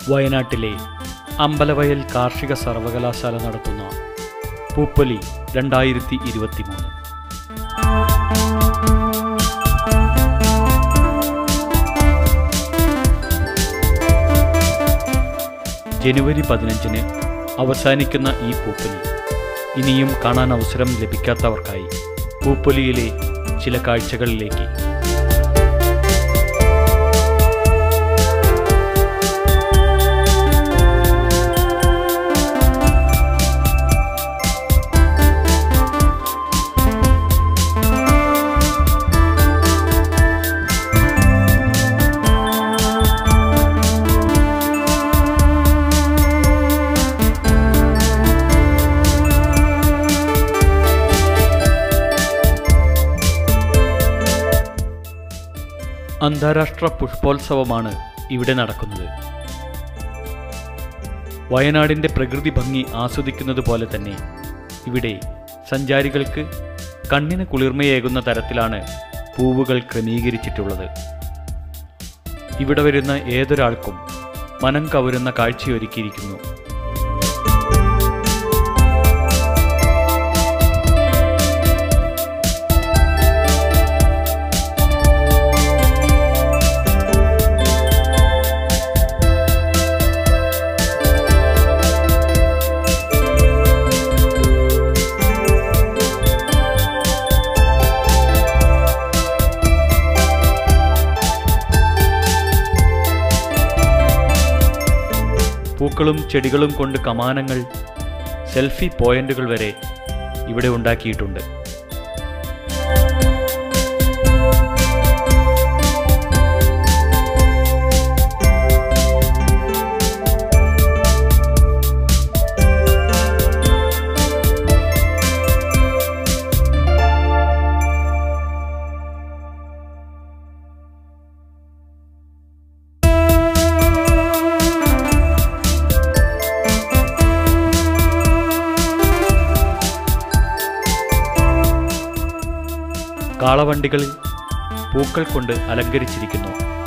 വയനാട്ടിലെ അമ്പലവയൽ കാർഷിക സർവകലാശാല നടത്തുന്ന പൂപ്പൊലി രണ്ടായിരത്തി ഇരുപത്തിമൂന്ന് ജനുവരി പതിനഞ്ചിന് അവസാനിക്കുന്ന ഈ പൂപ്പൊലി ഇനിയും കാണാൻ അവസരം ലഭിക്കാത്തവർക്കായി പൂപ്പൊലിയിലെ ചില കാഴ്ചകളിലേക്ക് അന്താരാഷ്ട്ര പുഷ്പോത്സവമാണ് ഇവിടെ നടക്കുന്നത് വയനാടിൻ്റെ പ്രകൃതി ഭംഗി ആസ്വദിക്കുന്നത് പോലെ തന്നെ ഇവിടെ സഞ്ചാരികൾക്ക് കണ്ണിന് കുളിർമയേകുന്ന തരത്തിലാണ് പൂവുകൾ ക്രമീകരിച്ചിട്ടുള്ളത് ഇവിടെ വരുന്ന ഏതൊരാൾക്കും മനം കവരുന്ന കാഴ്ചയൊരുക്കിയിരിക്കുന്നു പൂക്കളും ചെടികളും കൊണ്ട് കമാനങ്ങൾ സെൽഫി പോയിന്റുകൾ വരെ ഇവിടെ ഉണ്ടാക്കിയിട്ടുണ്ട് കാളവണ്ടികളിൽ പൂക്കൾ കൊണ്ട് അലങ്കരിച്ചിരിക്കുന്നു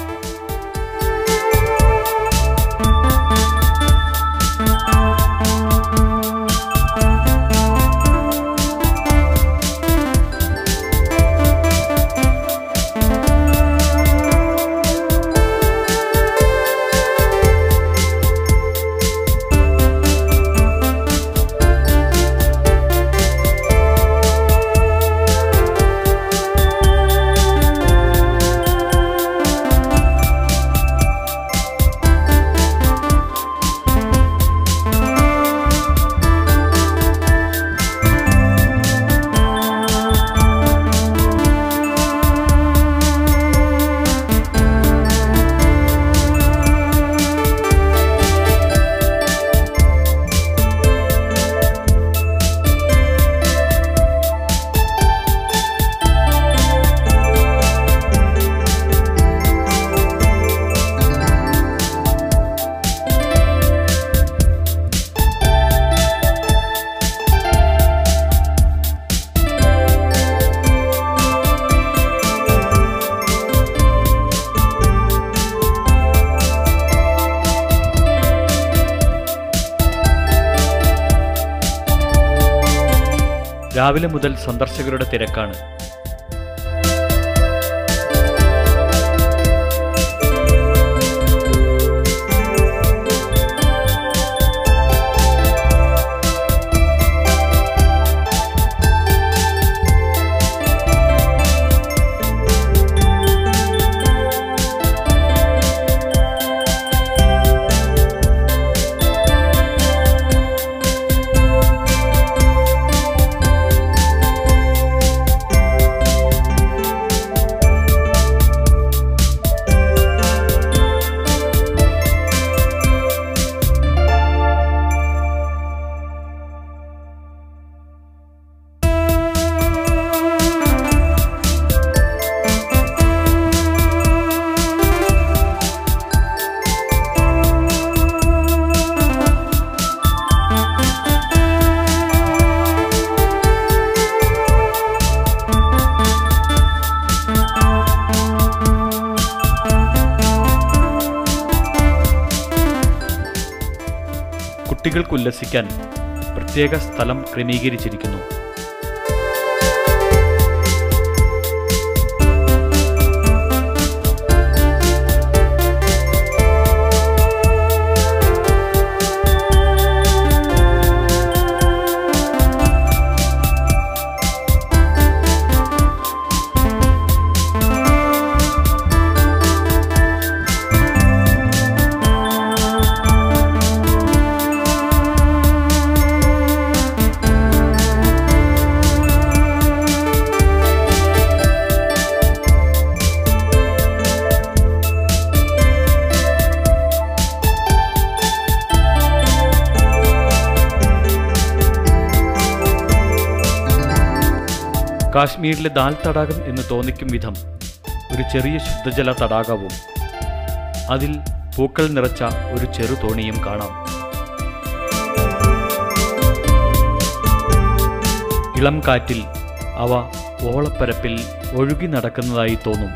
രാവിലെ മുതൽ സന്ദർശകരുടെ തിരക്കാണ് കുട്ടികൾക്ക് ഉല്ലസിക്കാൻ പ്രത്യേക സ്ഥലം ക്രമീകരിച്ചിരിക്കുന്നു കാശ്മീരിലെ ദാൽ തടാകം എന്ന് തോന്നിക്കും വിധം ഒരു ചെറിയ ശുദ്ധജല തടാകവും അതിൽ പൂക്കൾ നിറച്ച ഒരു ചെറു തോണിയും കാണാം ഇളം കാറ്റിൽ അവ ഓളപ്പരപ്പിൽ ഒഴുകി നടക്കുന്നതായി തോന്നും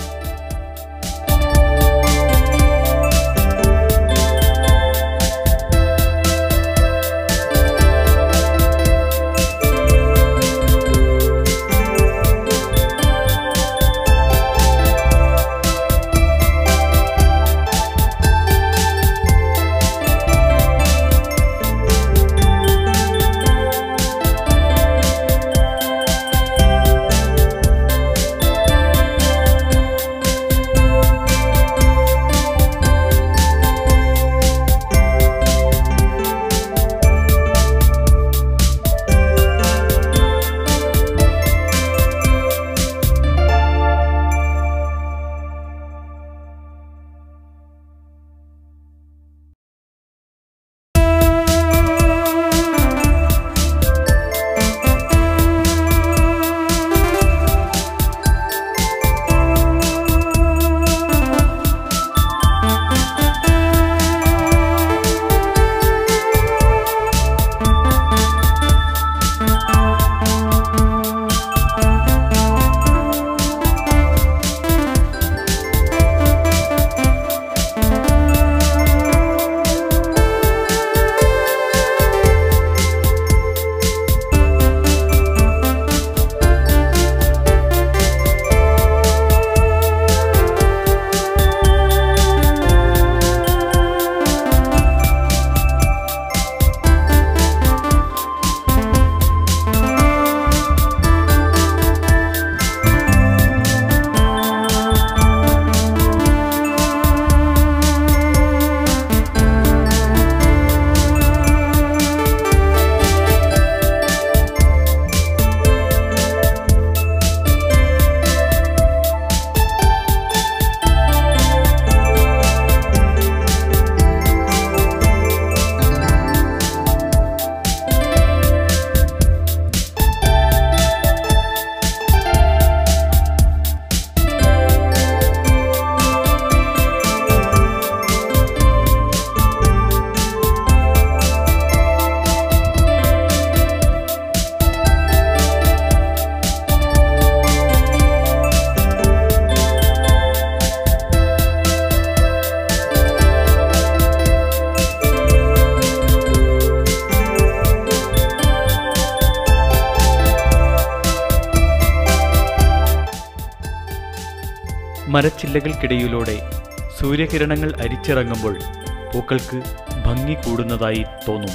മരച്ചില്ലകൾക്കിടയിലൂടെ സൂര്യകിരണങ്ങൾ അരിച്ചിറങ്ങുമ്പോൾ പൂക്കൾക്ക് ഭംഗി കൂടുന്നതായി തോന്നും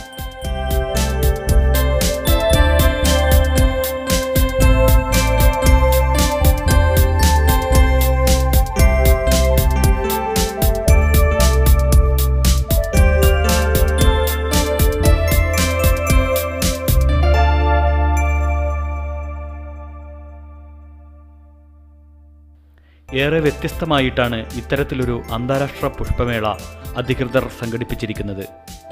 ഏറെ വ്യത്യസ്തമായിട്ടാണ് ഇത്തരത്തിലൊരു അന്താരാഷ്ട്ര പുഷ്പമേള അധികൃതർ സംഘടിപ്പിച്ചിരിക്കുന്നത്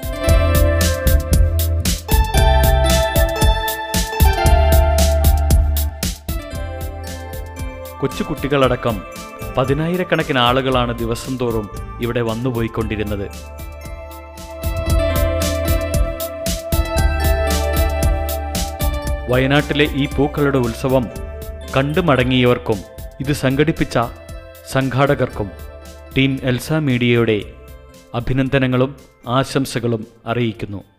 കൊച്ചുകുട്ടികളടക്കം പതിനായിരക്കണക്കിന് ആളുകളാണ് ദിവസം തോറും ഇവിടെ വന്നുപോയിക്കൊണ്ടിരുന്നത് വയനാട്ടിലെ ഈ പൂക്കളുടെ ഉത്സവം കണ്ടു മടങ്ങിയവർക്കും ഇത് സംഘടിപ്പിച്ച സംഘാടകർക്കും ടീം എൽസ മീഡിയയുടെ അഭിനന്ദനങ്ങളും ആശംസകളും അറിയിക്കുന്നു